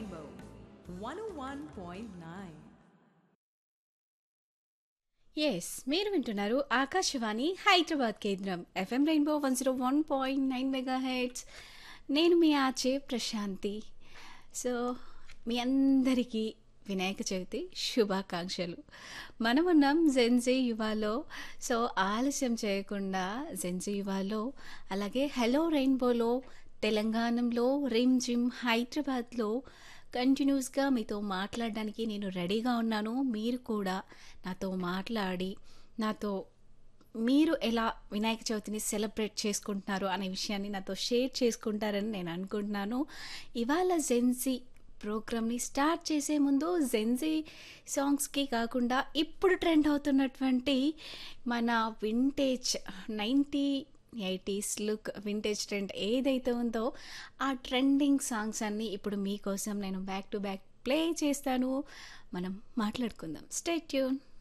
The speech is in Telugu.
Rainbow 101.9. ఎస్ మీరు వింటున్నారు ఆకాశవాణి హైదరాబాద్ కేంద్రం FM rainbow one zero one point nine megahertz నేను మీ ఆచే ప్రశాంతి సో మీ అందరికీ వినాయక చవితి శుభాకాంక్షలు మనం ఉన్నాం జెన్జీ యువాలో సో ఆలస్యం చేయకుండా జెన్జీ యువాలో అలాగే హలో రెయిన్బోలో తెలంగాణలో రిమ్ జిమ్ హైదరాబాద్లో కంటిన్యూస్గా మీతో మాట్లాడడానికి నేను రెడీగా ఉన్నాను మీరు కూడా నాతో మాట్లాడి నాతో మీరు ఎలా వినాయక చవితిని సెలబ్రేట్ చేసుకుంటున్నారు అనే విషయాన్ని నాతో షేర్ చేసుకుంటారని నేను అనుకుంటున్నాను ఇవాళ జెన్సీ ప్రోగ్రామ్ని స్టార్ట్ చేసే ముందు జెన్జీ సాంగ్స్కి కాకుండా ఇప్పుడు ట్రెండ్ అవుతున్నటువంటి మన vintage ninety eighties look vintage trend ఏదైతే ఉందో ఆ ట్రెండింగ్ సాంగ్స్ అన్నీ ఇప్పుడు మీకోసం నేను బ్యాక్ టు బ్యాక్ ప్లే చేస్తాను మనం మాట్లాడుకుందాం స్టే ట్యూన్